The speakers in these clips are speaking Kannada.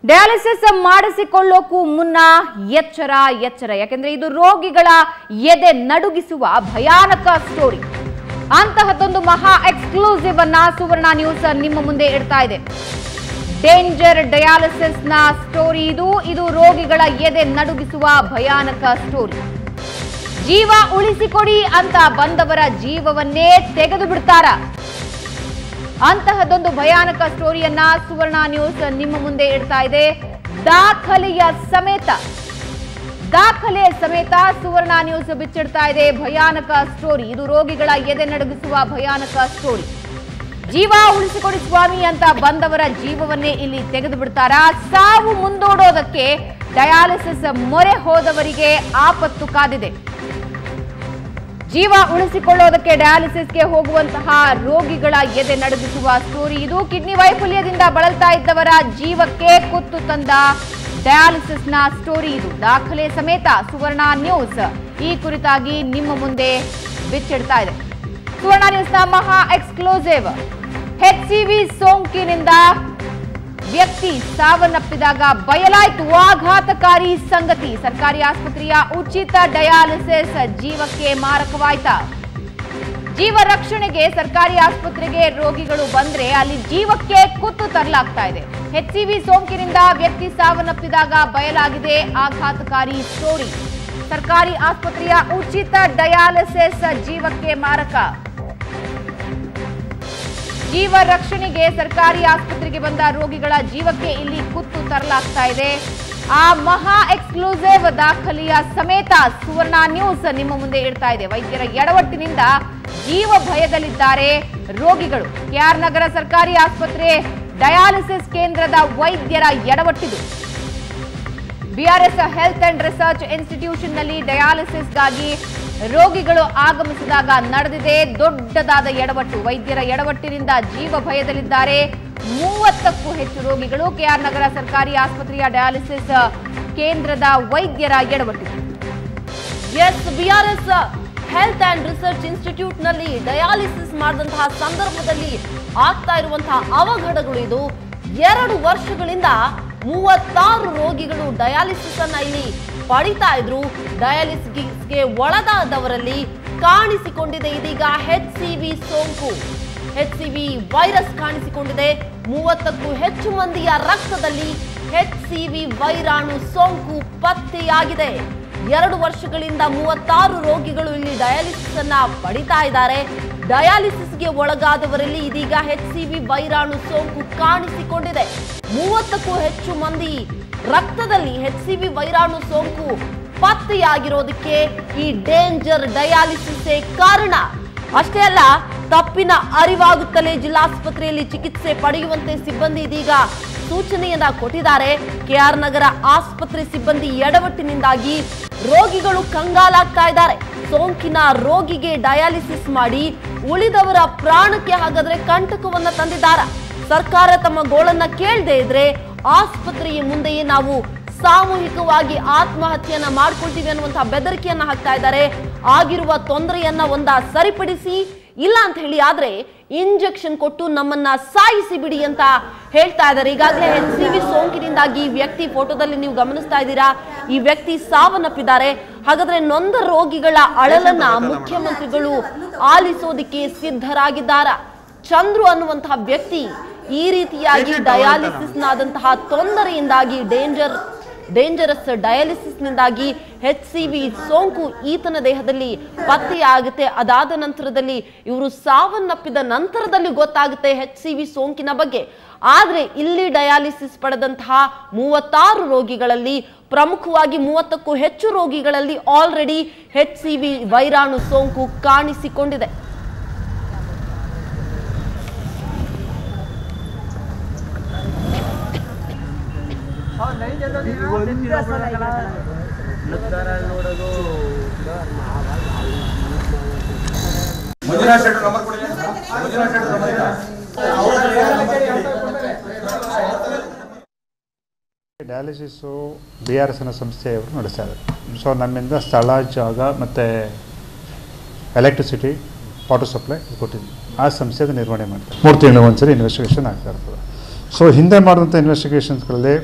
ಡಯಾಲಿಸಿಸ್ ಮಾಡಿಸಿಕೊಳ್ಳೋಕು ಮುನ್ನ ಎಚ್ಚರ ಎಚ್ಚರ ಯಾಕೆಂದ್ರೆ ಇದು ರೋಗಿಗಳ ಎದೆ ನಡುಗಿಸುವ ಭಯಾನಕ ಸ್ಟೋರಿ ಅಂತಹದ್ದೊಂದು ಮಹಾ ಎಕ್ಸ್ಕ್ಲೂಸಿವ್ ಅನ್ನ ಸುವರ್ಣ ನ್ಯೂಸ್ ನಿಮ್ಮ ಮುಂದೆ ಇಡ್ತಾ ಇದೆ ಡೇಂಜರ್ ಡಯಾಲಿಸಿಸ್ ನ ಸ್ಟೋರಿ ಇದು ಇದು ರೋಗಿಗಳ ಎದೆ ನಡುಗಿಸುವ ಭಯಾನಕ ಸ್ಟೋರಿ ಜೀವ ಉಳಿಸಿಕೊಡಿ ಅಂತ ಬಂದವರ ಜೀವವನ್ನೇ ತೆಗೆದು ಬಿಡ್ತಾರ ಅಂತಹದೊಂದು ಭಯಾನಕ ಸ್ಟೋರಿಯನ್ನ ಸುವರ್ಣ ನ್ಯೂಸ್ ನಿಮ್ಮ ಮುಂದೆ ಇಡ್ತಾ ಇದೆ ದಾಖಲೆಯ ಸಮೇತ ದಾಖಲೆ ಸಮೇತ ಸುವರ್ಣ ನ್ಯೂಸ್ ಬಿಚ್ಚಿಡ್ತಾ ಇದೆ ಭಯಾನಕ ಸ್ಟೋರಿ ಇದು ರೋಗಿಗಳ ಎದೆ ನಡುಗಿಸುವ ಭಯಾನಕ ಸ್ಟೋರಿ ಜೀವ ಉಳಿಸಿಕೊಡಿ ಸ್ವಾಮಿ ಅಂತ ಬಂದವರ ಜೀವವನ್ನೇ ಇಲ್ಲಿ ತೆಗೆದು ಬಿಡ್ತಾರಾ ಸಾವು ಮುಂದೂಡೋದಕ್ಕೆ ಡಯಾಲಿಸಿಸ್ ಮೊರೆ ಹೋದವರಿಗೆ ಆಪತ್ತು ಕಾದಿದೆ ಜೀವ ಉಳಿಸಿಕೊಳ್ಳೋದಕ್ಕೆ ಡಯಾಲಿಸಿಸ್ಗೆ ಹೋಗುವಂತಹ ರೋಗಿಗಳ ಎದೆ ನಡುಗಿಸುವ ಸ್ಟೋರಿ ಇದು ಕಿಡ್ನಿ ವೈಫಲ್ಯದಿಂದ ಬಳಲ್ತಾ ಇದ್ದವರ ಜೀವಕ್ಕೆ ಕುತ್ತು ತಂದ ಡಯಾಲಿಸಿಸ್ನ ಸ್ಟೋರಿ ಇದು ದಾಖಲೆ ಸಮೇತ ಸುವರ್ಣ ನ್ಯೂಸ್ ಈ ಕುರಿತಾಗಿ ನಿಮ್ಮ ಮುಂದೆ ಬಿಚ್ಚಿಡ್ತಾ ಇದೆ ಸುವರ್ಣ ನ್ಯೂಸ್ನ ಮಹಾ ಎಕ್ಸ್ಕ್ಲೂಸಿವ್ ಎಚ್ಸಿವಿ ಸೋಂಕಿನಿಂದ ವ್ಯಕ್ತಿ ಸಾವನ್ನಪ್ಪಿದಾಗ ಬಯಲಾಯ್ತು ಆಘಾತಕಾರಿ ಸಂಗತಿ ಸರ್ಕಾರಿ ಆಸ್ಪತ್ರೆಯ ಉಚಿತ ಡಯಾಲಿಸಿಸ್ ಜೀವಕ್ಕೆ ಮಾರಕವಾಯ್ತಾ ಜೀವ ರಕ್ಷಣೆಗೆ ಸರ್ಕಾರಿ ಆಸ್ಪತ್ರೆಗೆ ರೋಗಿಗಳು ಬಂದ್ರೆ ಅಲ್ಲಿ ಜೀವಕ್ಕೆ ಕುತ್ತು ತರಲಾಗ್ತಾ ಇದೆ ಎಚ್ಸಿವಿ ಸೋಂಕಿನಿಂದ ವ್ಯಕ್ತಿ ಸಾವನ್ನಪ್ಪಿದಾಗ ಬಯಲಾಗಿದೆ ಆಘಾತಕಾರಿ ಸ್ಟೋರಿ ಸರ್ಕಾರಿ ಆಸ್ಪತ್ರೆಯ ಉಚಿತ ಡಯಾಲಿಸಿಸ್ ಜೀವಕ್ಕೆ ಮಾರಕ ಜೀವ ರಕ್ಷಣೆಗೆ ಸರ್ಕಾರಿ ಆಸ್ಪತ್ರೆಗೆ ಬಂದ ರೋಗಿಗಳ ಜೀವಕ್ಕೆ ಇಲ್ಲಿ ಕುತ್ತು ತರಲಾಗ್ತಾ ಇದೆ ಆ ಮಹಾ ಎಕ್ಸ್ಕ್ಲೂಸಿವ್ ದಾಖಲೆಯ ಸಮೇತ ಸುವರ್ಣ ನ್ಯೂಸ್ ನಿಮ್ಮ ಮುಂದೆ ಇಡ್ತಾ ಇದೆ ವೈದ್ಯರ ಎಡವಟ್ಟಿನಿಂದ ಜೀವ ಭಯದಲ್ಲಿದ್ದಾರೆ ರೋಗಿಗಳು ಕೆಆರ್ ನಗರ ಸರ್ಕಾರಿ ಆಸ್ಪತ್ರೆ ಡಯಾಲಿಸಿಸ್ ಕೇಂದ್ರದ ವೈದ್ಯರ ಎಡವಟ್ಟಿದು BRS health and research institution ನಲ್ಲಿ ಡಯಾಲಿಸಿಸ್ಗಾಗಿ ರೋಗಿಗಳು ಆಗಮಿಸಿದಾಗ ನಡೆದಿದೆ ದೊಡ್ಡದಾದ ಎಡವಟ್ಟು ವೈದ್ಯರ ಎಡವಟ್ಟಿನಿಂದ ಜೀವ ಭಯದಲ್ಲಿದ್ದಾರೆ ಮೂವತ್ತಕ್ಕೂ ಹೆಚ್ಚು ರೋಗಿಗಳು ಕೆಆರ್ ನಗರ ಸರ್ಕಾರಿ ಆಸ್ಪತ್ರೆಯ ಡಯಾಲಿಸಿಸ್ ಕೇಂದ್ರದ ವೈದ್ಯರ ಎಡವಟ್ಟು S BRS health and research institute ನಲ್ಲಿ ಡಯಾಲಿಸಿಸ್ ಮಾಡಿದಂತಹ ಸಂದರ್ಭದಲ್ಲಿ ಆಗ್ತಾ ಇರುವಂತಹ ಅವಘಡಗಳು ಇದು ಎರಡು ವರ್ಷಗಳಿಂದ ಮೂವತ್ತಾರು ರೋಗಿಗಳು ಡಯಾಲಿಸಿಸ್ ಅನ್ನ ಇಲ್ಲಿ ಪಡಿತಾ ಇದ್ರು ಡಯಾಲಿಸಿಸ್ಗೆ ಒಳಗಾದವರಲ್ಲಿ ಕಾಣಿಸಿಕೊಂಡಿದೆ ಇದೀಗ ಹೆಚ್ ಸಿ ವಿ ಸೋಂಕು ಹೆಚ್ ಸಿ ವಿ ವೈರಸ್ ಕಾಣಿಸಿಕೊಂಡಿದೆ ಮೂವತ್ತಕ್ಕೂ ಹೆಚ್ಚು ಮಂದಿಯ ರಕ್ತದಲ್ಲಿ ಹೆಚ್ ಸಿ ವಿ ವೈರಾಣು ಸೋಂಕು ಪತ್ತೆಯಾಗಿದೆ ಎರಡು ವರ್ಷಗಳಿಂದ ಮೂವತ್ತಾರು ರೋಗಿಗಳು ಇಲ್ಲಿ ಡಯಾಲಿಸಿಸ್ ಅನ್ನ ಪಡಿತಾ ಇದ್ದಾರೆ ಡಯಾಲಿಸಿಸ್ಗೆ ಒಳಗಾದವರಲ್ಲಿ ಇದೀಗ ಹೆಚ್ ಸಿ ವಿ ವೈರಾಣು ಸೋಂಕು ಕಾಣಿಸಿಕೊಂಡಿದೆ ಮೂವತ್ತಕ್ಕೂ ಹೆಚ್ಚು ಮಂದಿ ರಕ್ತದಲ್ಲಿ ಹೆಚ್ ಸಿ ವಿ ವೈರಾಣು ಸೋಂಕು ಪತ್ತೆಯಾಗಿರೋದಕ್ಕೆ ಈ ಡೇಂಜರ್ ಡಯಾಲಿಸಿಸ್ ಕಾರಣ ಅಷ್ಟೇ ಅಲ್ಲ ತಪ್ಪಿನ ಅರಿವಾಗುತ್ತಲೇ ಜಿಲ್ಲಾಸ್ಪತ್ರೆಯಲ್ಲಿ ಚಿಕಿತ್ಸೆ ಪಡೆಯುವಂತೆ ಸಿಬ್ಬಂದಿ ಇದೀಗ ಸೂಚನೆಯನ್ನ ಕೊಟ್ಟಿದ್ದಾರೆ ಕೆಆರ್ ನಗರ ಆಸ್ಪತ್ರೆ ಸಿಬ್ಬಂದಿ ಎಡವಟ್ಟಿನಿಂದಾಗಿ ರೋಗಿಗಳು ಕಂಗಾಲಾಗ್ತಾ ಇದ್ದಾರೆ ಸೋಂಕಿನ ರೋಗಿಗೆ ಡಯಾಲಿಸಿಸ್ ಮಾಡಿ ಉಳಿದವರ ಪ್ರಾಣಕ್ಕೆ ಹಾಗಾದ್ರೆ ಕಂಟಕವನ್ನ ತಂದಿದ್ದಾರೆ ಸರ್ಕಾರ ತಮ್ಮ ಗೋಳನ್ನ ಕೇಳದೆ ಇದ್ರೆ ಆಸ್ಪತ್ರೆಯ ಮುಂದೆಯೇ ನಾವು ಸಾಮೂಹಿಕವಾಗಿ ಆತ್ಮಹತ್ಯೆಯನ್ನ ಮಾಡ್ಕೊಳ್ತೀವಿ ಅನ್ನುವಂತಹ ಬೆದರಿಕೆಯನ್ನ ಹಾಕ್ತಾ ಇದ್ದಾರೆ ಆಗಿರುವ ತೊಂದರೆಯನ್ನ ಒಂದ ಸರಿಪಡಿಸಿ ಇಲ್ಲ ಅಂತ ಹೇಳಿ ಆದ್ರೆ ಇಂಜೆಕ್ಷನ್ ಕೊಟ್ಟು ನಮ್ಮನ್ನ ಸಾಯಿಸಿ ಬಿಡಿ ಅಂತ ಹೇಳ್ತಾ ಇದ್ದಾರೆ ಈಗಾಗಲೇ ಎಚ್ ಸಿ ವಿ ಸೋಂಕಿನಿಂದಾಗಿ ಈ ವ್ಯಕ್ತಿ ಫೋಟೋದಲ್ಲಿ ನೀವು ಗಮನಿಸ್ತಾ ಇದ್ದೀರಾ ಈ ವ್ಯಕ್ತಿ ಸಾವನ್ನಪ್ಪಿದ್ದಾರೆ ಹಾಗಾದ್ರೆ ನೊಂದ ರೋಗಿಗಳ ಅಳಲನ್ನ ಮುಖ್ಯಮಂತ್ರಿಗಳು ಆಲಿಸೋದಿಕ್ಕೆ ಸಿದ್ಧರಾಗಿದ್ದಾರ ಚಂದ್ರು ಅನ್ನುವಂತಹ ವ್ಯಕ್ತಿ ಈ ರೀತಿಯಾಗಿ ಡಯಾಲಿಸಿಸ್ನಾದಂತಹ ತೊಂದರೆಯಿಂದಾಗಿ ಡೇಂಜರ್ ಡೇಂಜರಸ್ ಡಯಾಲಿಸಿಸ್ನಿಂದಾಗಿ ಹೆಚ್ ಸಿ ವಿ ಸೋಂಕು ಈತನ ದೇಹದಲ್ಲಿ ಪತ್ತೆಯಾಗುತ್ತೆ ಅದಾದ ನಂತರದಲ್ಲಿ ಇವರು ಸಾವನ್ನಪ್ಪಿದ ನಂತರದಲ್ಲಿ ಗೊತ್ತಾಗುತ್ತೆ ಹೆಚ್ ಸಿ ವಿ ಸೋಂಕಿನ ಬಗ್ಗೆ ಆದ್ರೆ ಇಲ್ಲಿ ಡಯಾಲಿಸಿಸ್ ಪಡೆದಂತಹ ಮೂವತ್ತಾರು ರೋಗಿಗಳಲ್ಲಿ ಪ್ರಮುಖವಾಗಿ ಮೂವತ್ತಕ್ಕೂ ಹೆಚ್ಚು ರೋಗಿಗಳಲ್ಲಿ ಆಲ್ರೆಡಿ ಹೆಚ್ ಸಿ ವಿ ವೈರಾಣು ಸೋಂಕು ಕಾಣಿಸಿಕೊಂಡಿದೆ ಮಂಜುನಾಥ್ ಶೆಟ್ಟಿ ನಂಬರ್ ಕೊಡಿ ಮಂಜುನಾಥ್ ಶೆಟ್ಟಿ ನಂಬರ್ ಇದೆ. ಡಯಾಲಿಸಿಸ್ಸು ಬಿ ಆರ್ ಎಸ್ ಅನ್ನೋ ಸಂಸ್ಥೆಯವರು ನಡೆಸ್ತಾ ಇದ್ದಾರೆ ಸೊ ನಮ್ಮಿಂದ ಸ್ಥಳ ಜಾಗ ಮತ್ತು ಎಲೆಕ್ಟ್ರಿಸಿಟಿ ವಾಟರ್ ಸಪ್ಲೈ ಕೊಟ್ಟಿದ್ವಿ ಆ ಸಂಸ್ಥೆದು ನಿರ್ವಹಣೆ ಮಾಡ್ತಾರೆ ಮೂರು ತಿಂಗಳಿಗೆ ಒಂದ್ಸರಿ ಇನ್ವೆಸ್ಟಿಗೇಷನ್ ಆಗ್ತಾ ಇರ್ತದೆ ಸೊ ಹಿಂದೆ ಮಾಡಿದಂಥ ಇನ್ವೆಸ್ಟಿಗೇಷನ್ಸ್ಗಳಲ್ಲಿ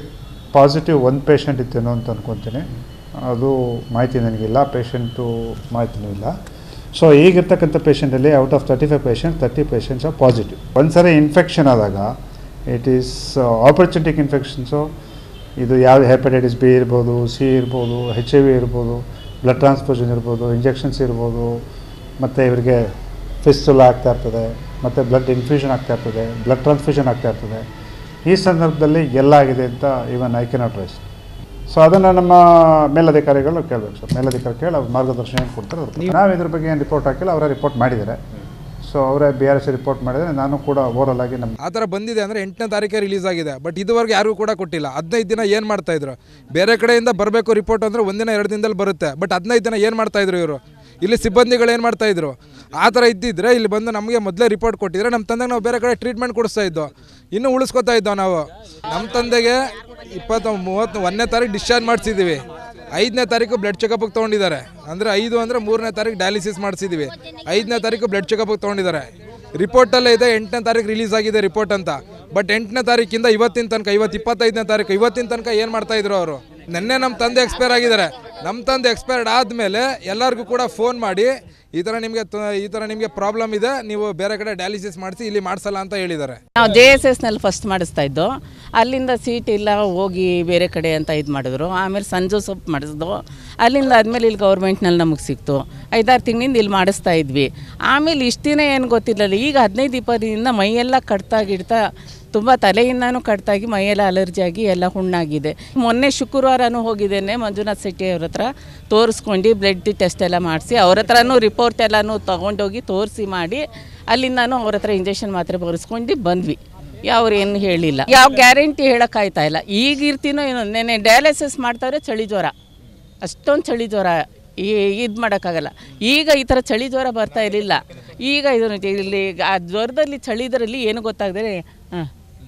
ಪಾಸಿಟಿವ್ ಒಂದು ಪೇಷಂಟ್ ಇತ್ತೇನೋ ಅಂತ ಅನ್ಕೊತೀನಿ ಅದು ಮಾಹಿತಿ ನನಗಿಲ್ಲ ಪೇಷಂಟು ಮಾಹಿತಿನೂ ಇಲ್ಲ ಸೊ ಈಗಿರ್ತಕ್ಕಂಥ ಪೇಷಂಟಲ್ಲಿ out of thirty five patient thirty patients are positive ಒಂದು ಸರಿ ಇನ್ಫೆಕ್ಷನ್ ಆದಾಗ ಇಟ್ ಈಸ್ ಆಪರ್ಚುನಿಟಿಕ್ ಇನ್ಫೆಕ್ಷನ್ಸು ಇದು ಯಾವುದು ಹೆಪಟೈಟಿಸ್ ಬಿ ಇರ್ಬೋದು ಸಿ ಇರ್ಬೋದು ಹೆಚ್ ಐ ವಿ ಇರ್ಬೋದು ಬ್ಲಡ್ ಟ್ರಾನ್ಸ್ಫ್ಯೂಷನ್ ಇರ್ಬೋದು ಇಂಜೆಕ್ಷನ್ಸ್ ಇರ್ಬೋದು ಮತ್ತು ಇವರಿಗೆ ಫಿಸ್ಟುಲ್ ಆಗ್ತಾ ಇರ್ತದೆ ಮತ್ತು ಬ್ಲಡ್ ಇನ್ಫ್ಯೂಷನ್ ಆಗ್ತಾ ಇರ್ತದೆ ಬ್ಲಡ್ ಟ್ರಾನ್ಸ್ಫ್ಯೂಷನ್ ಆಗ್ತಾ ಇರ್ತದೆ ಈ ಸಂದರ್ಭದಲ್ಲಿ ಎಲ್ಲಾಗಿದೆ ಅಂತ even I cannot raise so ಅದನ್ನು ನಮ್ಮ ಮೇಲಧಿಕಾರಿಗಳು ಕೇಳಬೇಕು ಸರ್ ಮೇಲಧಿಕಾರಿ ಕೇಳಿ ಅವ್ರು ಮಾರ್ಗದರ್ಶನ ಏನು ಕೊಡ್ತಾರೆ ಅದ್ರ ನಾವು ಇದ್ರ ಬಗ್ಗೆ ಏನು ರಿಪೋರ್ಟ್ ಹಾಕಿಲ್ಲ ಅವರೇ ರಿಪೋರ್ಟ್ ಮಾಡಿದ್ದಾರೆ ಸೊ ಅವರೇ ಬಿ ಆರ್ ಎಸ್ ರಿಪೋರ್ಟ್ ಮಾಡಿದರೆ ನಾನು ಕೂಡ ಓವರಲ್ ಆಗಿ ನಮ್ಮ ಆ ಥರ ಬಂದಿದೆ ಅಂದರೆ ಎಂಟನೇ ತಾರೀಕೆ ರಿಲೀಸ್ ಆಗಿದೆ ಬಟ್ ಇದುವರೆಗೆ ಯಾರಿಗೂ ಕೂಡ ಕೊಟ್ಟಿಲ್ಲ ಹದಿನೈದು ದಿನ ಏನು ಮಾಡ್ತಾ ಇದ್ರು ಬೇರೆ ಕಡೆಯಿಂದ ಬರಬೇಕು ರಿಪೋರ್ಟ್ ಅಂದರೆ ಒಂದಿನ ಎರಡು ದಿನದಲ್ಲಿ ಬರುತ್ತೆ ಬಟ್ ಹದಿನೈದು ದಿನ ಏನು ಮಾಡ್ತಾ ಇದ್ರು ಇವರು ಇಲ್ಲಿ ಸಿಬ್ಬಂದಿಗಳು ಏನು ಮಾಡ್ತಾ ಇದ್ರು ಆ ಥರ ಇದ್ದಿದ್ರೆ ಇಲ್ಲಿ ಬಂದು ನಮಗೆ ಮೊದಲೇ ರಿಪೋರ್ಟ್ ಕೊಟ್ಟಿದ್ರೆ ನಮ್ಮ ತಂದೆಗೆ ನಾವು ಬೇರೆ ಕಡೆ ಟ್ರೀಟ್ಮೆಂಟ್ ಕೊಡಿಸ್ತಾ ಇದ್ದೋ ಇನ್ನೂ ಉಳಿಸ್ಕೊತಾ ಇದ್ದೋ ನಾವು ನಮ್ಮ ತಂದೆಗೆ ಇಪ್ಪತ್ತು ಮೂವತ್ತು ಒಂದನೇ ತಾರೀಕು ಡಿಸ್ಚಾರ್ಜ್ ಮಾಡಿಸಿದ್ದೀವಿ ಐದನೇ ತಾರೀಕು ಬ್ಲಡ್ ಚೆಕಪ್ಗೆ ತೊಗೊಂಡಿದ್ದಾರೆ ಅಂದರೆ ಐದು ಅಂದರೆ ಮೂರನೇ ತಾರೀಕು ಡಯಾಲಿಸಿಸ್ ಮಾಡಿಸಿದ್ದೀವಿ ಐದನೇ ತಾರೀಕು ಬ್ಲಡ್ ಚೆಕಪ್ಗೆ ತೊಗೊಂಡಿದ್ದಾರೆ ರಿಪೋರ್ಟಲ್ಲೇ ಇದೆ ಎಂಟನೇ ತಾರೀಕು ರಿಲೀಸ್ ಆಗಿದೆ ರಿಪೋರ್ಟ್ ಅಂತ ಬಟ್ ಎಂಟನೇ ತಾರೀಕಿಂದ ಇವತ್ತಿನ ತನಕ ಇವತ್ತು ಇಪ್ಪತ್ತೈದನೇ ತಾರೀಕು ಇವತ್ತಿನ ತನಕ ಏನು ಮಾಡ್ತಾ ಇದ್ರು ಅವರು ನಿನ್ನೆ ನಮ್ಮ ತಂದೆ ಎಕ್ಸ್ಪೈರ್ ಆಗಿದ್ದಾರೆ ನಮ್ಮ ತಂದೆ ಎಕ್ಸ್ಪೈರ್ಡ್ ಆದಮೇಲೆ ಎಲ್ಲರಿಗೂ ಕೂಡ ಫೋನ್ ಮಾಡಿ ಈ ಥರ ನಿಮಗೆ ಈ ಥರ ನಿಮಗೆ ಪ್ರಾಬ್ಲಮ್ ಇದೆ ನೀವು ಬೇರೆ ಕಡೆ ಡಯಾಲಿಸಿಸ್ ಮಾಡಿಸಿ ಇಲ್ಲಿ ಮಾಡಿಸಲ್ಲ ಅಂತ ಹೇಳಿದ್ದಾರೆ ನಾವು ಜೆ ಎಸ್ ಎಸ್ನಲ್ಲಿ ಫಸ್ಟ್ ಮಾಡಿಸ್ತಾ ಇದ್ದೋ ಅಲ್ಲಿಂದ ಸೀಟ್ ಇಲ್ಲ ಹೋಗಿ ಬೇರೆ ಕಡೆ ಅಂತ ಇದು ಮಾಡಿದ್ರು ಆಮೇಲೆ ಸನ್ ಜೋಸಫ್ ಮಾಡಿಸಿದ್ವು ಅಲ್ಲಿಂದ ಆದಮೇಲೆ ಇಲ್ಲಿ ಗೌರ್ಮೆಂಟ್ನಲ್ಲಿ ನಮಗೆ ಸಿಕ್ತು ಐದಾರು ತಿಂಗಳಿಂದ ಇಲ್ಲಿ ಮಾಡಿಸ್ತಾ ಇದ್ವಿ ಆಮೇಲೆ ಇಷ್ಟು ದಿನ ಏನು ಗೊತ್ತಿರಲಿಲ್ಲ ಈಗ ಹದಿನೈದು ಇಪ್ಪತ್ತು ದಿನದಿಂದ ಮೈಯೆಲ್ಲ ಕಟ್ತಾ ಗಿಡ್ತಾ ತುಂಬ ತಲೆಯಿಂದನೂ ಕಟ್ಟಾಗಿ ಮೈಯೆಲ್ಲ ಅಲರ್ಜಿ ಆಗಿ ಎಲ್ಲ ಹುಣ್ಣಾಗಿದೆ ಮೊನ್ನೆ ಶುಕ್ರವಾರನೂ ಹೋಗಿದ್ದೇನೆ ಮಂಜುನಾಥ್ ಶೆಟ್ಟಿ ಅವ್ರ ಹತ್ರ ತೋರಿಸ್ಕೊಂಡು ಬ್ಲಡ್ ಟೆಸ್ಟ್ ಎಲ್ಲ ಮಾಡಿಸಿ ಅವ್ರ ಹತ್ರನೂ ರಿಪೋರ್ಟ್ ಎಲ್ಲನೂ ತೊಗೊಂಡೋಗಿ ತೋರಿಸಿ ಮಾಡಿ ಅಲ್ಲಿಂದನೂ ಅವ್ರ ಹತ್ರ ಇಂಜೆಕ್ಷನ್ ಮಾತ್ರೆ ಬರೆಸ್ಕೊಂಡು ಬಂದ್ವಿ ಅವ್ರು ಏನು ಹೇಳಿಲ್ಲ ಯಾವ ಗ್ಯಾರಂಟಿ ಹೇಳೋಕ್ಕಾಯ್ತಾ ಇಲ್ಲ ಈಗ ಇರ್ತೀನೋ ಏನೋ ನೆನೆ ಡಯಾಲಿಸಿಸ್ ಮಾಡ್ತಾರೆ ಚಳಿ ಜ್ವರ ಅಷ್ಟೊಂದು ಚಳಿ ಜ್ವರ ಈ ಇದು ಮಾಡೋಕ್ಕಾಗಲ್ಲ ಈಗ ಈ ಥರ ಚಳಿ ಜ್ವರ ಬರ್ತಾ ಇರಲಿಲ್ಲ ಈಗ ಇದು ಇಲ್ಲಿ ಆ ಜ್ವರದಲ್ಲಿ ಚಳಿದರಲ್ಲಿ ಏನು ಗೊತ್ತಾಗದೆ ಹಾಂ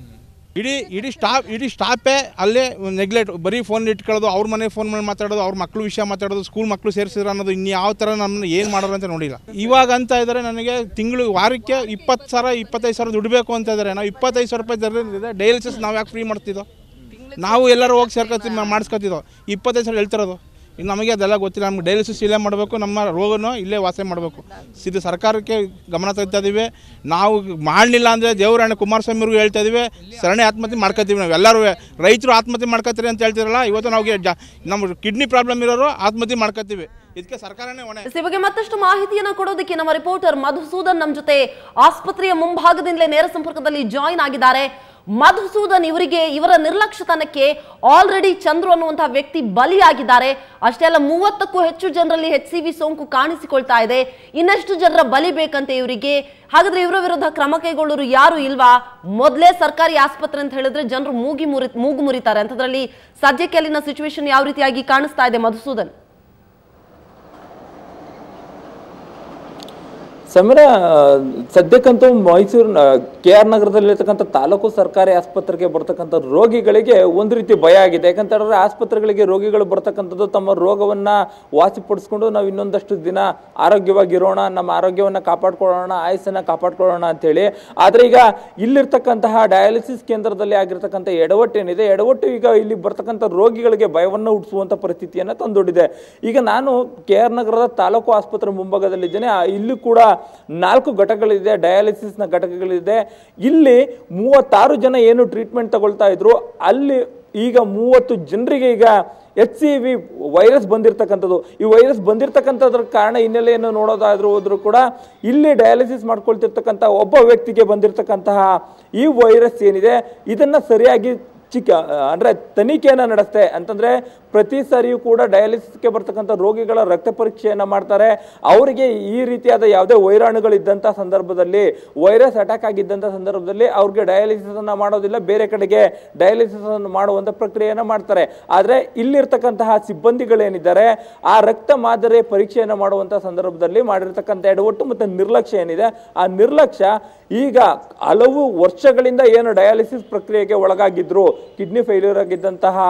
ಇಡೀ ಇಡೀ ಸ್ಟಾಫ್ ಇಡೀ ಸ್ಟಾಫೇ ಅಲ್ಲೇ ನೆಗ್ಲೆಕ್ಟ್ ಬರೀ ಫೋನ್ ಇಟ್ಕೊಳ್ಳೋದು ಅವ್ರ ಮನೆ ಫೋನ್ ಮಾಡಿ ಮಾತಾಡೋದು ಅವ್ರ ಮಕ್ಕಳು ವಿಷಯ ಮಾತಾಡೋದು ಸ್ಕೂಲ್ ಮಕ್ಕಳು ಸೇರಿಸಿದ್ರು ಅನ್ನೋದು ಇನ್ನು ಯಾವ ಥರ ನಮ್ಮನ್ನ ಏನು ಮಾಡೋರು ಅಂತ ನೋಡಿಲ್ಲ ಇವಾಗ ಅಂತ ಇದ್ದಾರೆ ನನಗೆ ತಿಂಗಳು ವಾರಕ್ಕೆ ಇಪ್ಪತ್ತು ಸಾವಿರ ಇಪ್ಪತ್ತೈದು ಸಾವಿರ ದುಡಬೇಕು ಅಂತ ಇದ್ದಾರೆ ನಾವು ಇಪ್ಪತ್ತೈದು ಸಾವಿರ ರೂಪಾಯಿ ದರದಿಂದ ಡೈಲಿಸಿಸ್ ನಾವು ಯಾಕೆ ಫ್ರೀ ಮಾಡ್ತಿದ್ದೋ ನಾವು ಎಲ್ಲರೂ ಹೋಗಿ ಸೇರ್ಕೊತೀವಿ ಮಾಡಿಸ್ಕೊತಿದ್ದೋ ಇಪ್ಪತ್ತೈದು ಸಾವಿರ ಹೇಳ್ತಿರೋದು ಇನ್ನು ನಮಗೆ ಅದೆಲ್ಲ ಗೊತ್ತಿಲ್ಲ ನಮ್ಗೆ ಡಯಾಲಿಸಿಸ್ ಇಲ್ಲೇ ಮಾಡಬೇಕು ನಮ್ಮ ರೋಗನೂ ಇಲ್ಲೇ ವಾಸ ಮಾಡಬೇಕು ಇದು ಸರ್ಕಾರಕ್ಕೆ ಗಮನ ತೆಗಿತಾ ಇದೀವಿ ನಾವು ಮಾಡಲಿಲ್ಲ ಅಂದರೆ ದೇವರಾಣೆ ಕುಮಾರಸ್ವಾಮಿ ಅವ್ರಿಗೂ ಹೇಳ್ತಾ ಇದೀವಿ ಸರಣಿ ಆತ್ಮಹತ್ಯೆ ಮಾಡ್ಕೊತೀವಿ ನಾವು ಎಲ್ಲರೂ ರೈತರು ಆತ್ಮಹತ್ಯೆ ಮಾಡ್ಕೊತೀರಿ ಅಂತ ಹೇಳ್ತಿರಲ್ಲ ಇವತ್ತು ನಾವು ಜಾ ನಮ್ಮ ಕಿಡ್ನಿ ಪ್ರಾಬ್ಲಮ್ ಇರೋರು ಆತ್ಮಹತ್ಯೆ ಮಾಡ್ಕೊತೀವಿ ಇದಕ್ಕೆ ಸರ್ಕಾರನೇ ಹೊಣೆ ಈ ಬಗ್ಗೆ ಮತ್ತಷ್ಟು ಮಾಹಿತಿಯನ್ನ ಕೊಡೋದಕ್ಕೆ ನಮ್ಮ ರಿಪೋರ್ಟರ್ ಮಧುಸೂದನ್ ನಮ್ಮ ಜೊತೆ ಆಸ್ಪತ್ರೆಯ ಮುಂಭಾಗದಿಂದಲೇ ನೇರ ಸಂಪರ್ಕದಲ್ಲಿ ಜಾಯಿನ್ ಆಗಿದ್ದಾರೆ ಮಧುಸೂದನ್ ಇವರಿಗೆ ಇವರ ನಿರ್ಲಕ್ಷ್ಯತನಕ್ಕೆ ಆಲ್ರೆಡಿ ಚಂದ್ರು ಅನ್ನುವಂತಹ ವ್ಯಕ್ತಿ ಬಲಿಯಾಗಿದ್ದಾರೆ ಅಷ್ಟೇ ಅಲ್ಲ ಮೂವತ್ತಕ್ಕೂ ಹೆಚ್ಚು ಜನರಲ್ಲಿ ಎಚ್ ಸಿ ವಿ ಸೋಂಕು ಕಾಣಿಸಿಕೊಳ್ತಾ ಇದೆ ಇನ್ನಷ್ಟು ಜನರ ಬಲಿ ಬೇಕಂತೆ ಇವರಿಗೆ ಹಾಗಾದ್ರೆ ಇವರ ವಿರುದ್ಧ ಕ್ರಮ ಕೈಗೊಳ್ಳೋರು ಯಾರು ಇಲ್ವಾ ಮೊದಲೇ ಸರ್ಕಾರಿ ಆಸ್ಪತ್ರೆ ಅಂತ ಹೇಳಿದ್ರೆ ಜನರು ಮೂಗಿ ಮುರಿ ಮೂಗು ಮುರಿತಾರೆ ಅಂತದ್ರಲ್ಲಿ ಸದ್ಯಕ್ಕೆ ಅಲ್ಲಿನ ಸಿಚುವೇಶನ್ ಯಾವ ರೀತಿಯಾಗಿ ಕಾಣಿಸ್ತಾ ಇದೆ ಮಧುಸೂದನ್ ಸಮೀರ ಸದ್ಯಕ್ಕಂತೂ ಮೈಸೂರು ಕೆ ಆರ್ ನಗರದಲ್ಲಿರ್ತಕ್ಕಂಥ ತಾಲೂಕು ಸರ್ಕಾರಿ ಆಸ್ಪತ್ರೆಗೆ ಬರ್ತಕ್ಕಂಥ ರೋಗಿಗಳಿಗೆ ಒಂದು ರೀತಿ ಭಯ ಆಗಿದೆ ಯಾಕಂತ ಹೇಳಿದ್ರೆ ಆಸ್ಪತ್ರೆಗಳಿಗೆ ರೋಗಿಗಳು ಬರ್ತಕ್ಕಂಥದ್ದು ತಮ್ಮ ರೋಗವನ್ನ ವಾಸಿಪಡಿಸ್ಕೊಂಡು ನಾವು ಇನ್ನೊಂದಷ್ಟು ದಿನ ಆರೋಗ್ಯವಾಗಿರೋಣ ನಮ್ಮ ಆರೋಗ್ಯವನ್ನ ಕಾಪಾಡ್ಕೊಳ್ಳೋಣ ಆಯಸ್ಸನ್ನ ಕಾಪಾಡ್ಕೊಳ್ಳೋಣ ಅಂತೇಳಿ ಆದ್ರೆ ಈಗ ಇಲ್ಲಿರ್ತಕ್ಕಂತಹ ಡಯಾಲಿಸಿಸ್ ಕೇಂದ್ರದಲ್ಲಿ ಆಗಿರ್ತಕ್ಕಂಥ ಎಡವಟ್ಟು ಏನಿದೆ ಎಡವಟ್ಟು ಈಗ ಇಲ್ಲಿ ಬರ್ತಕ್ಕಂಥ ರೋಗಿಗಳಿಗೆ ಭಯವನ್ನು ಹುಟ್ಟಿಸುವಂತ ಪರಿಸ್ಥಿತಿಯನ್ನ ತಂದೊಡ್ಡಿದೆ ಈಗ ನಾನು ಕೆ ಆರ್ ನಗರದ ತಾಲೂಕು ಆಸ್ಪತ್ರೆ ಮುಂಭಾಗದಲ್ಲಿದ್ದೇನೆ ಆ- ಇಲ್ಲಿ ಕೂಡ ನಾಲ್ಕು ಘಟಕಗಳಿದೆ ಡಯಾಲಿಸಿಸ್ನ ಘಟಕಗಳಿದೆ ಇಲ್ಲಿ ಮೂವತ್ತಾರು ಜನ ಏನು ಟ್ರೀಟ್ಮೆಂಟ್ ತಗೊಳ್ತಾ ಇದ್ರು ಅಲ್ಲಿ ಈಗ ಮೂವತ್ತು ಜನರಿಗೆ ಈಗ ಎಚ್ ಸಿ ವಿ ವೈರಸ್ ಬಂದಿರತಕ್ಕಂಥದ್ದು ಈ ವೈರಸ್ ಬಂದಿರತಕ್ಕಂಥದ್ರ ಕಾರಣ ಹಿನ್ನೆಲೆಯನ್ನು ನೋಡೋದಾದ್ರೂ ಹೋದ್ರು ಕೂಡ ಇಲ್ಲಿ ಡಯಾಲಿಸಿಸ್ ಮಾಡ್ಕೊಳ್ತಿರ್ತಕ್ಕಂಥ ಒಬ್ಬ ವ್ಯಕ್ತಿಗೆ ಬಂದಿರತಕ್ಕಂತಹ ಈ ವೈರಸ್ ಏನಿದೆ ಇದನ್ನ ಸರಿಯಾಗಿ ಚಿಕ್ಕ ಅಂದ್ರೆ ತನಿಖೆಯನ್ನ ನಡೆಸ್ತೆ ಅಂತಂದ್ರೆ ಪ್ರತಿ ಸಾರಿಯೂ ಕೂಡ ಡಯಾಲಿಸಿಸ್ಗೆ ಬರ್ತಕ್ಕಂಥ ರೋಗಿಗಳ ರಕ್ತ ಪರೀಕ್ಷೆಯನ್ನ ಮಾಡ್ತಾರೆ ಅವರಿಗೆ ಈ ರೀತಿಯಾದ ಯಾವುದೇ ವೈರಾಣುಗಳಿದ್ದಂಥ ಸಂದರ್ಭದಲ್ಲಿ ವೈರಸ್ ಅಟ್ಯಾಕ್ ಆಗಿದ್ದಂಥ ಸಂದರ್ಭದಲ್ಲಿ ಅವ್ರಿಗೆ ಡಯಾಲಿಸಿಸ್ ಅನ್ನ ಮಾಡೋದಿಲ್ಲ ಬೇರೆ ಕಡೆಗೆ ಡಯಾಲಿಸಿಸ್ ಅನ್ನು ಮಾಡುವಂತ ಪ್ರಕ್ರಿಯೆಯನ್ನ ಮಾಡ್ತಾರೆ ಆದ್ರೆ ಇಲ್ಲಿರ್ತಕ್ಕಂತಹ ಸಿಬ್ಬಂದಿಗಳೇನಿದ್ದಾರೆ ಆ ರಕ್ತ ಮಾದರಿ ಪರೀಕ್ಷೆಯನ್ನ ಮಾಡುವಂತ ಸಂದರ್ಭದಲ್ಲಿ ಮಾಡಿರ್ತಕ್ಕಂಥ ಎಡವಟ್ಟು ಮತ್ತೆ ನಿರ್ಲಕ್ಷ್ಯ ಏನಿದೆ ಆ ನಿರ್ಲಕ್ಷ್ಯ ಈಗ ಹಲವು ವರ್ಷಗಳಿಂದ ಏನು ಡಯಾಲಿಸಿಸ್ ಪ್ರಕ್ರಿಯೆಗೆ ಒಳಗಾಗಿದ್ರು ಕಿಡ್ನಿ ಫೇಲ್ಯೂರ್ ಆಗಿದ್ದಂತಹ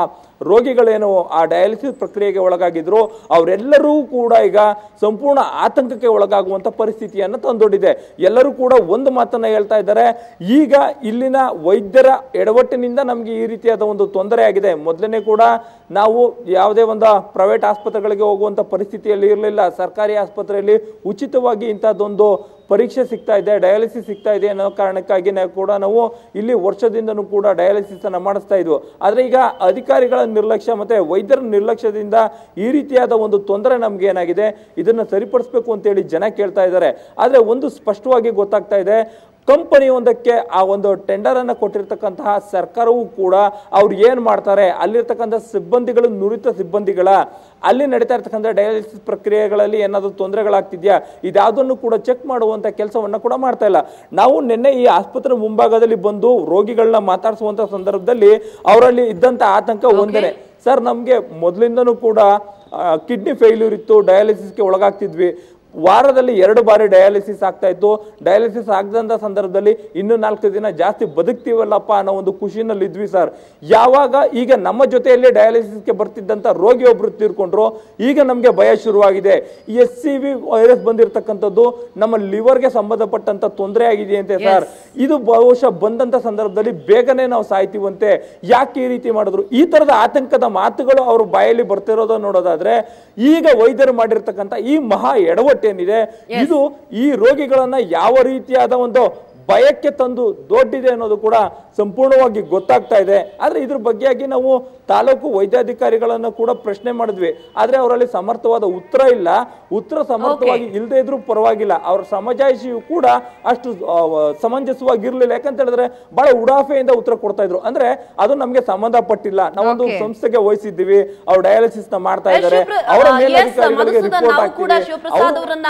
ರೋಗಿಗಳೇನು ಆ ಡಯಾಲಿಸಿಸ್ ಪ್ರಕ್ರಿಯೆಗೆ ಒಳಗಾಗಿದ್ರು ಅವರೆಲ್ಲರೂ ಕೂಡ ಈಗ ಸಂಪೂರ್ಣ ಆತಂಕಕ್ಕೆ ಒಳಗಾಗುವಂತ ಪರಿಸ್ಥಿತಿಯನ್ನು ತಂದೊಡ್ಡಿದೆ ಎಲ್ಲರೂ ಕೂಡ ಒಂದು ಮಾತನ್ನ ಹೇಳ್ತಾ ಇದ್ದಾರೆ ಈಗ ಇಲ್ಲಿನ ವೈದ್ಯರ ಎಡವಟ್ಟಿನಿಂದ ನಮಗೆ ಈ ರೀತಿಯಾದ ಒಂದು ತೊಂದರೆ ಆಗಿದೆ ಮೊದಲನೇ ಕೂಡ ನಾವು ಯಾವುದೇ ಒಂದು ಪ್ರೈವೇಟ್ ಆಸ್ಪತ್ರೆಗಳಿಗೆ ಹೋಗುವಂತ ಪರಿಸ್ಥಿತಿಯಲ್ಲಿ ಇರಲಿಲ್ಲ ಸರ್ಕಾರಿ ಆಸ್ಪತ್ರೆಯಲ್ಲಿ ಉಚಿತವಾಗಿ ಇಂಥದ್ದೊಂದು ಪರೀಕ್ಷೆ ಸಿಗ್ತಾ ಇದೆ ಡಯಾಲಿಸಿಸ್ ಸಿಗ್ತಾ ಇದೆ ಅನ್ನೋ ಕಾರಣಕ್ಕಾಗಿ ನಾವು ಕೂಡ ನಾವು ಇಲ್ಲಿ ವರ್ಷದಿಂದನೂ ಕೂಡ ಡಯಾಲಿಸಿಸ್ ಅನ್ನ ಮಾಡಿಸ್ತಾ ಇದ್ವು ಆದ್ರೆ ಈಗ ಅಧಿಕಾರಿಗಳ ನಿರ್ಲಕ್ಷ್ಯ ಮತ್ತೆ ವೈದ್ಯರ ನಿರ್ಲಕ್ಷ್ಯದಿಂದ ಈ ರೀತಿಯಾದ ಒಂದು ತೊಂದರೆ ನಮ್ಗೆ ಏನಾಗಿದೆ ಇದನ್ನ ಸರಿಪಡಿಸ್ಬೇಕು ಅಂತೇಳಿ ಜನ ಕೇಳ್ತಾ ಇದ್ದಾರೆ ಆದ್ರೆ ಒಂದು ಸ್ಪಷ್ಟವಾಗಿ ಗೊತ್ತಾಗ್ತಾ ಇದೆ ಕಂಪನಿ ಒಂದಕ್ಕೆ ಆ ಒಂದು ಟೆಂಡರ್ ಅನ್ನ ಕೊಟ್ಟಿರ್ತಕ್ಕಂತಹ ಸರ್ಕಾರವೂ ಕೂಡ ಅವ್ರು ಏನ್ ಮಾಡ್ತಾರೆ ಅಲ್ಲಿರ್ತಕ್ಕಂಥ ಸಿಬ್ಬಂದಿಗಳು ನುರಿತ ಸಿಬ್ಬಂದಿಗಳ ಅಲ್ಲಿ ನಡೀತಾ ಇರ್ತಕ್ಕಂಥ ಡಯಾಲಿಸಿಸ್ ಪ್ರಕ್ರಿಯೆಗಳಲ್ಲಿ ಏನಾದರೂ ತೊಂದರೆಗಳಾಗ್ತಿದ್ಯಾ ಇದ್ಯಾವುದನ್ನು ಕೂಡ ಚೆಕ್ ಮಾಡುವಂತ ಕೆಲಸವನ್ನ ಕೂಡ ಮಾಡ್ತಾ ಇಲ್ಲ ನಾವು ನಿನ್ನೆ ಈ ಆಸ್ಪತ್ರೆ ಮುಂಭಾಗದಲ್ಲಿ ಬಂದು ರೋಗಿಗಳನ್ನ ಮಾತಾಡಿಸುವಂತ ಸಂದರ್ಭದಲ್ಲಿ ಅವರಲ್ಲಿ ಇದ್ದಂತ ಆತಂಕ ಒಂದೇನೆ ಸರ್ ನಮಗೆ ಮೊದಲಿಂದನೂ ಕೂಡ ಕಿಡ್ನಿ ಫೇಲ್ಯೂರ್ ಇತ್ತು ಡಯಾಲಿಸಿಸ್ಗೆ ಒಳಗಾಗ್ತಿದ್ವಿ ವಾರದಲ್ಲಿ ಎರಡು ಬಾರಿ ಡಯಾಲಿಸಿಸ್ ಆಗ್ತಾ ಇತ್ತು ಡಯಾಲಿಸಿಸ್ ಆಗದಂತ ಸಂದರ್ಭದಲ್ಲಿ ಇನ್ನು ನಾಲ್ಕು ದಿನ ಜಾಸ್ತಿ ಬದುಕ್ತೀವಲ್ಲಪ್ಪ ಅನ್ನೋ ಒಂದು ಖುಷಿನಲ್ಲಿ ಇದ್ವಿ ಸರ್ ಯಾವಾಗ ಈಗ ನಮ್ಮ ಜೊತೆಯಲ್ಲಿ ಡಯಾಲಿಸಿಸ್ಗೆ ಬರ್ತಿದ್ದಂತ ರೋಗಿ ಒಬ್ರು ತೀರ್ಕೊಂಡ್ರು ಈಗ ನಮಗೆ ಭಯ ಶುರುವಾಗಿದೆ ಎಸ್ ಸಿ ವಿ ವೈರಸ್ ಬಂದಿರತಕ್ಕಂಥದ್ದು ನಮ್ಮ ಲಿವರ್ಗೆ ಸಂಬಂಧಪಟ್ಟಂತ ತೊಂದರೆ ಆಗಿದೆಯಂತೆ ಸರ್ ಇದು ಬಹುಶಃ ಬಂದಂತ ಸಂದರ್ಭದಲ್ಲಿ ಬೇಗನೆ ನಾವು ಸಾಯ್ತೀವಂತೆ ಯಾಕೆ ಈ ರೀತಿ ಮಾಡಿದ್ರು ಈ ತರದ ಆತಂಕದ ಮಾತುಗಳು ಅವ್ರ ಬಾಯಲ್ಲಿ ಬರ್ತಿರೋದನ್ನ ನೋಡೋದಾದ್ರೆ ಈಗ ವೈದ್ಯರು ಮಾಡಿರ್ತಕ್ಕಂಥ ಈ ಮಹಾ ಎಡವಟ್ಟೇನಿದೆ ಇದು ಈ ರೋಗಿಗಳನ್ನ ಯಾವ ರೀತಿಯಾದ ಒಂದು ಭಯಕ್ಕೆ ತಂದು ದೊಡ್ಡಿದೆ ಅನ್ನೋದು ಕೂಡ ಸಂಪೂರ್ಣವಾಗಿ ಗೊತ್ತಾಗ್ತಾ ಇದೆ ಆದ್ರೆ ಇದ್ರ ಬಗ್ಗೆಯಾಗಿ ನಾವು ತಾಲೂಕು ವೈದ್ಯಾಧಿಕಾರಿಗಳನ್ನ ಕೂಡ ಪ್ರಶ್ನೆ ಮಾಡಿದ್ವಿ ಆದ್ರೆ ಅವರಲ್ಲಿ ಸಮರ್ಥವಾದ ಉತ್ತರ ಇಲ್ಲ ಉತ್ತರ ಸಮರ್ಥವಾಗಿ ಇಲ್ಲದೆ ಇದ್ರೂ ಪರವಾಗಿಲ್ಲ ಅವ್ರ ಸಮಜಾಯಿಷಿಯು ಕೂಡ ಅಷ್ಟು ಆ, ಸಮಂಜಸವಾಗಿರ್ಲಿಲ್ಲ ಯಾಕಂತ ಹೇಳಿದ್ರೆ ಬಹಳ ಉಡಾಫೆಯಿಂದ ಉತ್ತರ ಕೊಡ್ತಾ ಇದ್ರು ಅಂದ್ರೆ ಅದು ನಮ್ಗೆ ಸಂಬಂಧಪಟ್ಟಿಲ್ಲ ನಾವೊಂದು Okay. ಸಂಸ್ಥೆಗೆ ವಹಿಸಿದ್ದೀವಿ ಅವ್ರು ಡಯಾಲಿಸಿಸ್ ನ ಮಾಡ್ತಾ ಇದ್ದಾರೆ ಶಿವಪ್ರ- ಅವರ ಆ, yes, ಮೇಲಧಿಕಾರಿಗಳಿಗೆ ಮಧುಸೂದನ್, ರಿಪೋರ್ಟ್ ನಾವು ಕೂಡ ಆಗ್ತಿದೆ ಶಿವಪ್ರಸಾದ್ ಅವ್ರು- ಅವರನ್ನ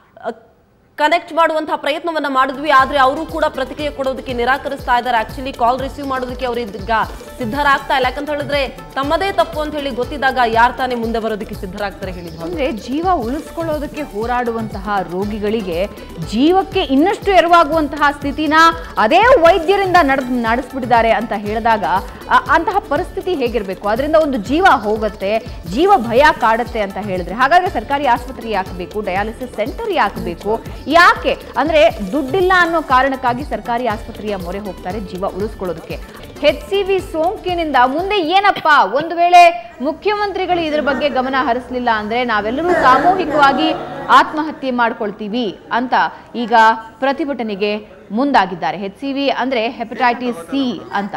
ಕನೆಕ್ಟ್ ಮಾಡುವಂತಹ ಪ್ರಯತ್ನವನ್ನ ಮಾಡಿದ್ವಿ ಆದ್ರೆ ಅವರು ಕೂಡ ಪ್ರತಿಕ್ರಿಯೆ ಕೊಡೋದಕ್ಕೆ ನಿರಾಕರಿಸ್ತಾ ಇದ್ದಾರೆ ಆಕ್ಚುಲಿ ಕಾಲ್ ರಿಸೀವ್ ಮಾಡೋದಕ್ಕೆ ಅವರು ಈಗ ಸಿದ್ಧರಾಗ್ತಾ ಇಲ್ಲ ಯಾಕಂತ ಹೇಳಿದ್ರೆ ತಮ್ಮದೇ ತಪ್ಪು ಅಂತ ಹೇಳಿ ಗೊತ್ತಿದ್ದಾಗ ಯಾರು ತಾನೇ ಮುಂದೆ ಬರೋದಕ್ಕೆ ಸಿದ್ಧರಾಗ್ತಾರೆ ಹೇಳಿದ್ರು ಅಂದ್ರೆ ಜೀವ ಉಳಿಸ್ಕೊಳ್ಳೋದಕ್ಕೆ ಹೋರಾಡುವಂತಹ ರೋಗಿಗಳಿಗೆ ಜೀವಕ್ಕೆ ಇನ್ನಷ್ಟು ಎರವಾಗುವಂತಹ ಸ್ಥಿತಿನ ಅದೇ ವೈದ್ಯರಿಂದ ನಡ್ ನಡೆಸ್ಬಿಟ್ಟಿದ್ದಾರೆ ಅಂತ ಹೇಳಿದಾಗ ಆ- ಅಂತಹ ಪರಿಸ್ಥಿತಿ ಹೇಗಿರಬೇಕು ಅದರಿಂದ ಒಂದು ಜೀವ ಹೋಗುತ್ತೆ ಜೀವ ಭಯ ಕಾಡುತ್ತೆ ಅಂತ ಹೇಳಿದ್ರೆ ಹಾಗಾದ್ರೆ ಸರ್ಕಾರಿ ಆಸ್ಪತ್ರೆ ಯಾಕೆ ಬೇಕು ಡಯಾಲಿಸಿಸ್ ಸೆಂಟರ್ ಯಾಕೆ ಬೇಕು ಯಾಕೆ ಅಂದ್ರೆ ದುಡ್ಡಿಲ್ಲ ಅನ್ನೋ ಕಾರಣಕ್ಕಾಗಿ ಸರ್ಕಾರಿ ಆಸ್ಪತ್ರೆಯ ಮೊರೆ ಹೋಗ್ತಾರೆ ಜೀವ ಉಳಿಸ್ಕೊಳ್ಳೋದಕ್ಕೆ ಹೆಚ್ ಸಿ ವಿ ಸೋಂಕಿನಿಂದ ಮುಂದೆ ಏನಪ್ಪಾ ಒಂದು ವೇಳೆ ಮುಖ್ಯಮಂತ್ರಿಗಳು ಇದ್ರ ಬಗ್ಗೆ ಗಮನ ಹರಿಸಲಿಲ್ಲ ಅಂದ್ರೆ ನಾವೆಲ್ಲರೂ ಸಾಮೂಹಿಕವಾಗಿ ಆತ್ಮಹತ್ಯೆ ಮಾಡ್ಕೊಳ್ತೀವಿ ಅಂತ ಈಗ ಪ್ರತಿಭಟನೆಗೆ ಮುಂದಾಗಿದ್ದಾರೆ ಹೆಚ್ ಸಿ ವಿ ಅಂದ್ರೆ ಹೆಪಟೈಟಿಸ್ ಸಿ ಅಂತ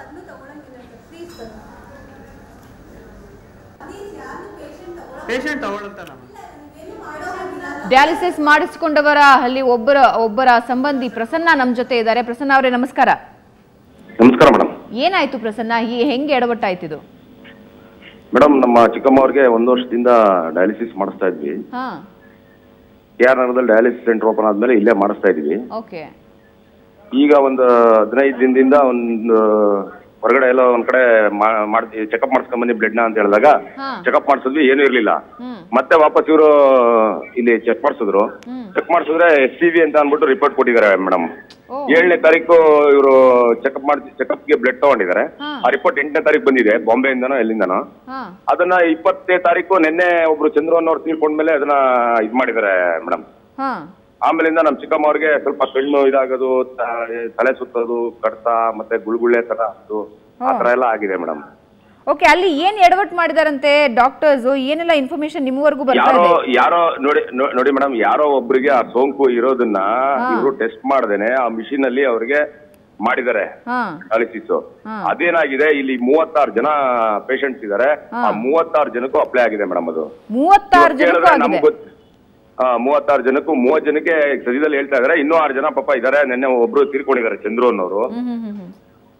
ಡಯಾಲಿಸಿಸ್ ಮಾಡಿಸಿಕೊಂಡವರ ಅಲ್ಲಿ ಒಬ್ಬರ ಒಬ್ಬರ ಸಂಬಂಧಿ ಪ್ರಸನ್ನ ನಮ್ಮ ಜೊತೆ ಇದ್ದಾರೆ ಪ್ರಸನ್ನ ಅವರೇ ನಮಸ್ಕಾರ ನಮಸ್ಕಾರ ಮೇಡಮ್ ಏನಾಯ್ತು ಪ್ರಸನ್ನ ಈ ಹೆಂಗೆ ಎಡವಟ್ಟಾಯ್ತಿದು ಮೇಡಮ್ ನಮ್ಮ ಚಿಕ್ಕಮ್ಮ ಅವ್ರಿಗೆ ಒಂದು ವರ್ಷದಿಂದ ಡಯಾಲಿಸಿಸ್ ಮಾಡಿಸ್ತಾ ಇದ್ವಿ ಹಾ ಕೆ ಆರ್ ನಗರದಲ್ಲಿ ಡಯಾಲಿಸಿಸ್ ಸೆಂಟರ್ ಓಪನ್ ಆದ್ಮೇಲೆ ಇಲ್ಲೇ ಮಾಡಿಸ್ತಾ ಇದೀವಿ ಓಕೆ ಈಗ ಒಂದು ಹದಿನೈದು ದಿನದಿಂದ ಒಂದು ಹೊರಗಡೆ ಎಲ್ಲ ಒಂದ್ ಕಡೆ ಮಾಡ್ತೀವಿ ಚೆಕಪ್ ಮಾಡಿಸ್ಕೊಂಡ್ ಬನ್ನಿ ಬ್ಲಡ್ ನ ಅಂತ ಹೇಳಿದಾಗ ಹಾ. ಚೆಕಪ್ ಮಾಡಿಸಿದ್ವಿ ಏನೂ ಇರ್ಲಿಲ್ಲ ಹ್ಮ್ ಮತ್ತೆ ವಾಪಸ್ ಇವರು ಇಲ್ಲಿ ಚೆಕ್ ಮಾಡಿಸಿದ್ರು ಹ್ಮ್. ಚೆಕ್ ಮಾಡಿಸಿದ್ರೆ ಎಸ್ ಸಿ ವಿ ಅಂತ ಅಂದ್ಬಿಟ್ಟು ರಿಪೋರ್ಟ್ ಕೊಟ್ಟಿದ್ದಾರೆ ಮೇಡಮ್ ಓ. ಏಳನೇ ತಾರೀಕು ಇವರು ಚೆಕಪ್ ಮಾಡಿ ಚೆಕಪ್ಗೆ ಬ್ಲಡ್ ತಗೊಂಡಿದ್ದಾರೆ ಹಾ. ಆ ರಿಪೋರ್ಟ್ ಎಂಟನೇ ತಾರೀಕು ಬಂದಿದೆ ಬಾಂಬೆಯಿಂದನೋ ಎಲ್ಲಿಂದನೋ ಹಾ ಅದನ್ನ ಇಪ್ಪತ್ತನೇ ತಾರೀಕು ನಿನ್ನೆ ಒಬ್ರು ಚಂದ್ರನ್ ಅವ್ರು ತೀರ್ಕೊಂಡ್ಮೇಲೆ ಅದನ್ನ ಇದ್ ಮಾಡಿದ್ದಾರೆ ಮೇಡಮ್ ಹಾ ಆಮೇಲಿಂದ ನಮ್ಮ ಚಿಕ್ಕಮ್ಮ ಅವ್ರಿಗೆ ಸ್ವಲ್ಪ ಕಣ್ಣು ಇದಾಗೋದು ತ- ತಲೆ ಸುತ್ತೋದು ಕಡ್ತ ಮತ್ತೆ ಗುಳ್ಗುಳ್ಳೆ ತರ ಅದು ಆ ತರ ಎಲ್ಲ ಆಗಿದೆ ಮೇಡಮ್ ಓಕೆ ಅಲ್ಲಿ ಏನ್ ಎಡವಟ್ ಮಾಡಿದಾರಂತೆ ಡಾಕ್ಟರ್ಸ್ ಏನೆಲ್ಲ ಇನ್ಫಾರ್ಮೇಶನ್ ನಿಮ್ವರೆಗೂ ಬರ್ತಾ ಯಾರೋ ಇದೆ ಯಾರೋ ನೋಡಿ ನೋ- ನೋಡಿ ಮೇಡಮ್ ಯಾರೋ ಒಬ್ರಿಗೆ ಆ ಸೋಂಕು ಇರೋದನ್ನ ಇವರು ಟೆಸ್ಟ್ ಮಾಡ್ದೇನೆ ಆ ಮಿಷಿನ್ ಅಲ್ಲಿ ಅವ್ರಿಗೆ ಮಾಡಿದ್ದಾರೆ ಹಾ ಡಯಾಲಿಸಿಸ್ ಹಾ. ಅದೇನಾಗಿದೆ ಇಲ್ಲಿ ಮೂವತ್ತಾರು ಜನ ಪೇಷಂಟ್ಸ್ ಇದಾರೆ ಆ ಮೂವತ್ತಾರು ಜನಕ್ಕೂ ಅಪ್ಲೈ ಆಗಿದೆ ಮೇಡಮ್ ಅದು ಮೂವತ್ತಾರು ಇವಾಗ ಜನಕ್ಕೂ ಕೇಳಿದ್ರೆ ಆಗಿದೆ ನಮ್ಗ್ ಗೊತ್ತು ಆ, ಮೂವತ್ತಾರು ಜನಕ್ಕೂ ಮೂವತ್ ಜನಕ್ಕೆ ಸದ್ಯದಲ್ಲಿ ಹೇಳ್ತಾ ಇದಾರೆ ಇನ್ನೂ ಆರು ಜನ ಪಾಪ ಇದಾರೆ ನಿನ್ನೆ ಒಬ್ರು ತೀರ್ಕೊಂಡಿದ್ದಾರೆ ಚಂದ್ರು ಅನ್ನೋರು ಹ್ಮ್ ಹ್ಮ್ ಹ್ಮ್ ಹ್ಮ್.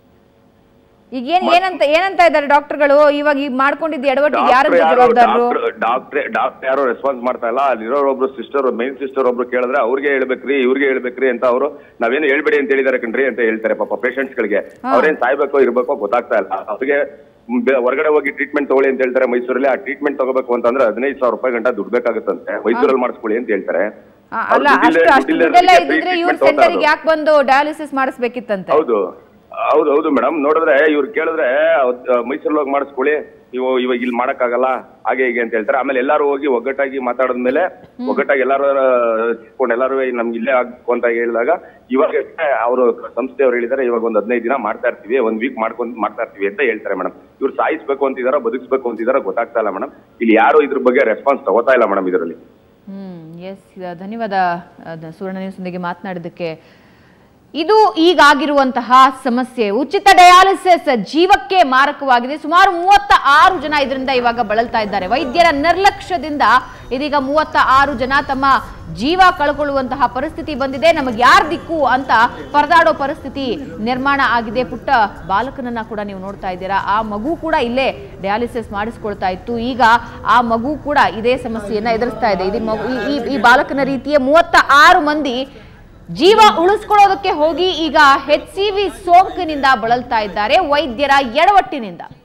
ಈಗ ಏನ್ ಏನಂತ ಏನಂತ ಇದ್ದಾರೆ ಡಾಕ್ಟರ್ಗಳು ಇವಾಗ ಈಗ ಮಾಡ್ಕೊಂಡಿದ್ದ ಎಡವಟ್ಟಿಗೆ ಯಾರು ಡಾಕ್ಟರ್ ಯಾರು ಜವಾಬ್ದಾರರು ಡಾಕ್ಟರ್ ಡಾಕ್ಟರ್ ಯಾರು ರೆಸ್ಪಾನ್ಸ್ ಮಾಡ್ತಾ ಇಲ್ಲ ಅಲ್ಲಿರೋ ಒಬ್ರು ಸಿಸ್ಟರ್ ಮೇನ್ ಸಿಸ್ಟರ್ ಒಬ್ರು ಕೇಳಿದ್ರೆ ಅವ್ರಿಗೆ ಹೇಳ್ಬೇಕ್ರಿ ಇವ್ರಿಗೆ ಹೇಳ್ಬೇಕ್ರಿ ಅಂತ ಅವರು ನಾವೇನು ಹೇಳ್ಬೇಡಿ ಅಂತ ಹೇಳಿದಾರೆ ಕಣ್ರಿ ಅಂತ ಹೇಳ್ತಾರೆ ಪಾಪ ಪೇಷಂಟ್ಸ್ ಗಳಿಗೆ ಅವ್ರೇನ್ ಸಾಯ್ಬೇಕೋ ಇರ್ಬೇಕೋ ಗೊತ್ತಾಗ್ತಾ ಇಲ್ಲ ಅವ್ರಿಗೆ ಬೆ- ಹೊರಗಡೆ ಹೋಗಿ ಟ್ರೀಟ್ಮೆಂಟ್ ತಗೊಳ್ಳಿ ಅಂತ ಹೇಳ್ತಾರೆ ಮೈಸೂರಲ್ಲಿ ಆ ಟ್ರೀಟ್ಮೆಂಟ್ ತಗೋಬೇಕು ಅಂತಂದ್ರೆ ಹದಿನೈದು ಸಾವಿರ ರೂಪಾಯಿ ಗಂಟ ದುಡ್ಡು ಬೇಕಾಗುತ್ತಂತೆ ಮೈಸೂರಲ್ಲಿ ಮಾಡಿಸ್ಕೊಳ್ಳಿ ಅಂತ ಹೇಳ್ತಾರೆ ಆ, ಅವ್ರು ಅಲ್ಲ ದುಡ್ಡಿಲ್ಲ- ಅಷ್ಟು ಅಷ್ಟು ದುಡ್ಡಿಲ್ಲ ದುಡ್ಡೆಲ್ಲ ಅದಕ್ಕೆ free ಇದ್ದಿದ್ರೆ ಇವ್ರ treatment ತಗೊತಾ ಸೆಂಟರ್ಗೆ ಇರೋದು. ಯಾಕೆ ಬಂದು ಡಯಾಲಿಸಿಸ್ ಮಾಡಿಸ್ಬೇಕಿತ್ತಂತೆ ಹೌದು ಹೌದು ಹೌದು ಮೇಡಮ್ ನೋಡಿದ್ರೆ ಇವ್ರು ಕೇಳಿದ್ರೆ ಮೈಸೂರಲ್ಲಿ ಹೋಗಿ ಮಾಡಿಸ್ಕೊಳ್ಳಿ ಇವ ಇವಾಗ ಇಲ್ಲಿ ಮಾಡಕ್ಕಾಗಲ್ಲ ಹಾಗೆ ಹೀಗೆ ಅಂತ ಹೇಳ್ತಾರೆ ಆಮೇಲೆ ಎಲ್ಲಾರು ಹೋಗಿ ಒಗ್ಗಟ್ಟಾಗಿ ಮಾತಾಡಿದ್ಮೇಲೆ ಒಗ್ಗಟ್ಟಾಗಿ ಎಲ್ಲಾರು ಸಿಕ್ಕೊಂಡು ಎಲ್ಲಾರು ನಮ್ಗೆ ಇಲ್ಲೇ ಆಗ್ಬೇಕು ಅಂತ ಹೇಳಿದಾಗ ಇವಾಗ ಅವರು ಸಂಸ್ಥೆಯವರು ಹೇಳಿದ್ದಾರೆ ಇವಾಗ ಒಂದ್ ಹದಿನೈದು ದಿನ ಮಾಡ್ತಾ ಇರ್ತೀವಿ ಒಂದ್ ವೀಕ್ ಮಾಡ್ಕೊಂಡ್ ಮಾಡ್ತಾ ಇರ್ತೀವಿ ಅಂತ ಹೇಳ್ತಾರೆ ಮೇಡಮ್ ಇವ್ರು ಸಾಯಿಸ್ಬೇಕು ಅಂತಿದಾರ ಬದುಕಿಸ್ಬೇಕು ಅಂತಿದಾರ ಗೊತ್ತಾಗ್ತಾ ಇಲ್ಲ ಮೇಡಮ್ ಇಲ್ಲಿ ಯಾರು ಇದ್ರ ಬಗ್ಗೆ ರೆಸ್ಪಾನ್ಸ್ ತಗೋತಾ ಇಲ್ಲ ಮೇಡಮ್ ಇದರಲ್ಲಿ ಹ್ಮ್ ಎಸ್ ಧನ್ಯವಾದ ಅಹ್, ಸುವರ್ಣ ನ್ಯೂಸ್ನೊಂದಿಗೆ ಮಾತನಾಡಿದ್ದಕ್ಕೆ ಇದು ಈಗಾಗಿರುವಂತಹ ಸಮಸ್ಯೆ ಉಚಿತ ಡಯಾಲಿಸಿಸ್ ಜೀವಕ್ಕೆ ಮಾರಕವಾಗಿದೆ ಸುಮಾರು ಮೂವತ್ತ ಆರು ಜನ ಇದರಿಂದ ಇವಾಗ ಬಳಲ್ತಾ ಇದ್ದಾರೆ ವೈದ್ಯರ ನಿರ್ಲಕ್ಷ್ಯದಿಂದ ಇದೀಗ ಮೂವತ್ತ ಆರು ಜನ ತಮ್ಮ ಜೀವ ಕಳ್ಕೊಳ್ಳುವಂತಹ ಪರಿಸ್ಥಿತಿ ಬಂದಿದೆ ನಮಗೆ ಯಾರ್ ದಿಕ್ಕು ಅಂತ ಪರದಾಡೋ ಪರಿಸ್ಥಿತಿ ನಿರ್ಮಾಣ ಆಗಿದೆ ಪುಟ್ಟ ಬಾಲಕನನ್ನ ಕೂಡ ನೀವು ನೋಡ್ತಾ ಇದ್ದೀರಾ ಆ ಮಗು ಕೂಡ ಇಲ್ಲೇ ಡಯಾಲಿಸಿಸ್ ಮಾಡಿಸ್ಕೊಳ್ತಾ ಇತ್ತು ಈಗ ಆ ಮಗು ಕೂಡ ಇದೇ ಸಮಸ್ಯೆಯನ್ನ ಎದುರಿಸ್ತಾ ಇದೆ ಇದು ಮಗು ಈ- ಈ- ಈ ಬಾಲಕನ ರೀತಿಯ ಮೂವತ್ತ ಆರು ಮಂದಿ ಜೀವ ಉಳಿಸ್ಕೊಳ್ಳೋದಕ್ಕೆ ಹೋಗಿ ಈಗ ಹೆಚ್ ಸಿ ವಿ ಸೋಂಕಿನಿಂದ ಬಳಲ್ತಾ ಇದ್ದಾರೆ ವೈದ್ಯರ ಎಡವಟ್ಟಿನಿಂದ